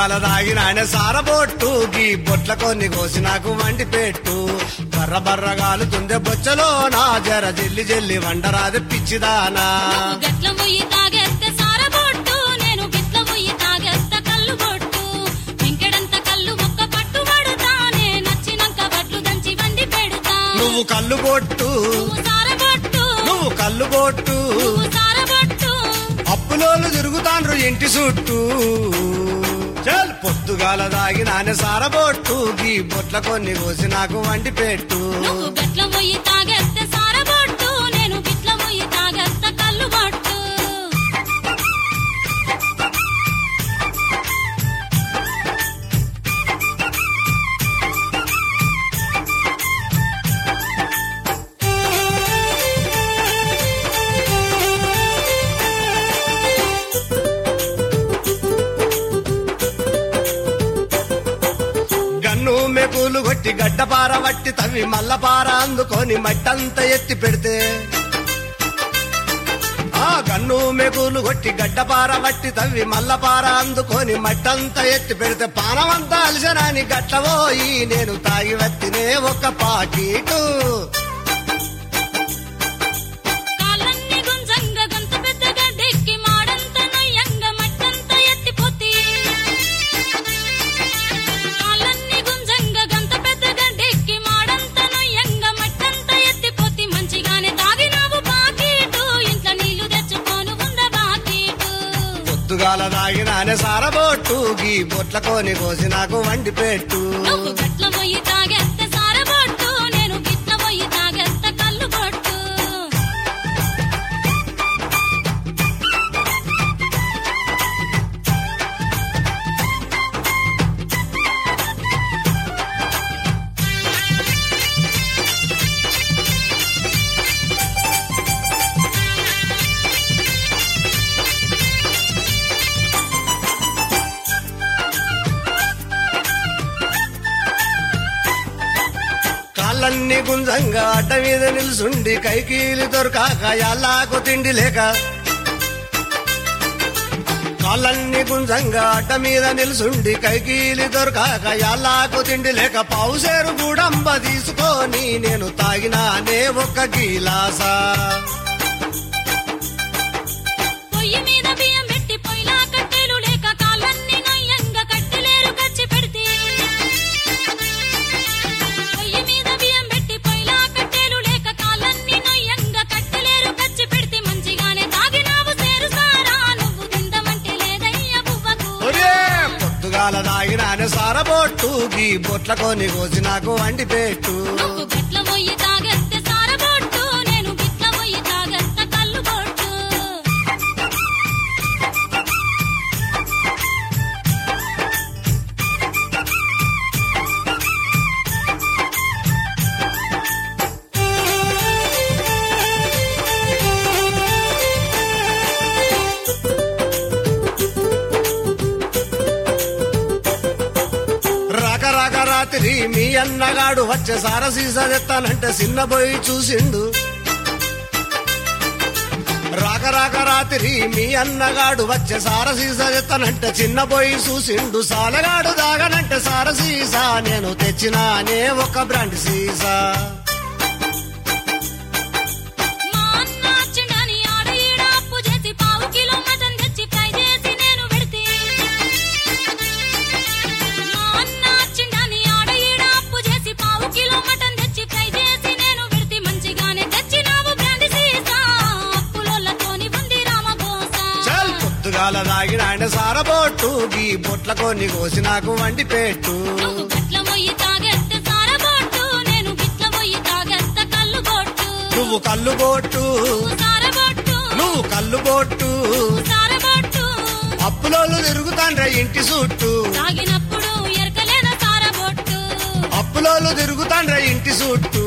పొద్దుగాల దాగినానే సారబొట్టు గీ బొట్ల కొన్ని కోసి నాకు వండి పెట్టు బర్ర బర్రగాలుతుందే బొచ్చలో నా జర జల్లి జల్లి వండరాది పిచ్చిదానా నువ్వు గట్ల పొయ్యి తాగేస్తే సారబొట్టు నేను గిట్ల పొయ్యి తాగేస్తా కళ్ళు బొట్టు వెంకెడంత కళ్ళు ఒక్క పట్టు పడుతానే నచ్చినంక వడ్లు దంచి వండి పెడతా నువ్వు కళ్ళు బొట్టు నువ్వు సారబొట్టు నువ్వు కళ్ళు బొట్టు నువ్వు సారబొట్టు అప్పులోలు తిరుగుతాండ్రు ఇంటి చుట్టూ చల్ పొద్దుగాల దాగినానే సారబొట్టు గీ బొట్ల కొన్ని కోసి నాకు వండి పెట్టు నువ్వు గట్ల పొయ్యి తాగేస్తే సారబొట్టు నేను గిట్ల పొయ్యి తాగేస్తా కళ్ళు బొట్టు గన్ను మెకులు కొట్టి గడ్డపార వట్టి తవ్వి మల్లపార అందుకొని మట్టంతా ఎత్తి పెడితే ఆ గన్ను మెకులు కొట్టి గడ్డపార వట్టి తవ్వి మల్లపార అందుకొని మట్టంతా ఎత్తి పెడితే పానమంతా అలసనాని గట్లబోయి నేను తాగి వత్తినే ఒక పాకీటు కాళ్ళన్నీ గుంజంగ గొంతు పెద్దగా దెక్కి మాడంత నొయ్యంగ మట్టంత ఎత్తిపోతి కాళ్ళన్నీ గుంజంగ గొంతు పెద్దగా దెక్కి మాడంత నొయ్యంగ మట్టంత ఎత్తిపోతి మంచిగానే తాగినావు బాకీటు ఇంట్లో నీళ్లు తెచ్చుకోను ఉంద బాకీటు పొద్దుగాల దాగినానే సారబొట్టు గీ బొట్ల కొని కోసి నాకు వండి పెట్టు నువ్వు గట్ల పోయి తాగేస్తే సారబొట్టు నేను గిట్ల పోయి తాగేస్తా కళ్ళు బొట్టు కాళ్ళన్నీ గుంజంగా అడ్డ మీద నిలుసుండి కైకీలు దొరకాక ఎల్లాకు తిండి లేక కాళ్ళన్నీ గుంజంగా అడ్డ మీద నిలుసుండి కైకీలు దొరకాక ఎల్లాకు తిండి లేక పావుసేరు గుడంబ తీసుకొని నేను తాగినానే ఒక గీలాసా పొయ్యి మీద బియ్యం పెట్టి పొయ్యిలా కట్టెలు లేక కాళ్ళన్నీ నొయ్యంగా కట్టెలేరు కచ్చి పెడితే పొయ్యి మీద బియ్యం పెట్టి పొయ్యిలా కట్టెలు లేక కాళ్ళన్నీ నొయ్యంగా కట్టెలేరు కచ్చి పెడితే మంచిగానే తాగినావు సేరు సారా నువ్వు తిందమంటే లేదయ్య బువ్వకు ఒరే పొద్దుగాల తాగినానే సారబొట్టు గీ బొట్ల కొని కోసి నాకు వండి పెట్టు నువ్వు గట్ల పొయ్యి తాగేస్తే సారబొట్టు నేను గిట్ల పొయ్యి తాగేస్తా కళ్ళు బొట్టు రాక రాక రాత్రి మీ అన్నగాడు వచ్చే సార సీసా తెత్తానంటే చిన్న పోయి చూసిండు రాక రాక రాత్రి మీ అన్నగాడు వచ్చే సార సీసా తెత్తానంటే చిన్న పోయి చూసిండు సాలగాడు దాగనంటే సార సీసా నేను తెచ్చినానే ఒక బ్రాండ్ సీసా మా అన్న వచ్చిండని ఆడ ఈడ అప్పు చేసి పావు కిలో మటన్ తెచ్చి ఫ్రై చేసి నేను పెడితే మా అన్న వచ్చిండని ఆడ ఈడ అప్పు చేసి పావు కిలో మటన్ తెచ్చి ఫ్రై చేసి నేను పెడితే మంచిగానే తెచ్చినావు బ్రాండ్ సీసా అప్పులోళ్ళతోని ఉంది రామబోసా చల్ పొద్దుగాల దాగినాంటే సారబొట్టు గీ బొట్ల కొన్ని కోసి నాకు వండి పెట్టు నువ్వు గట్ల మొయ్యి తాగేస్తే సారబొట్టు నేను గిట్ల మొయ్యి తాగేస్తా కళ్ళు బొట్టు నువ్వు కళ్ళు బొట్టు నువ్వు సారబొట్టు నువ్వు కళ్ళు బొట్టు నువ్వు సారబొట్టు అప్పులోళ్ళు తిరుగుతాండ్రే ఇంటి చుట్టూ తాగినప్పుడు ఎరకలేన సారబొట్టు అప్పులోళ్ళు తిరుగుతాండ్రే ఇంటి చుట్టూ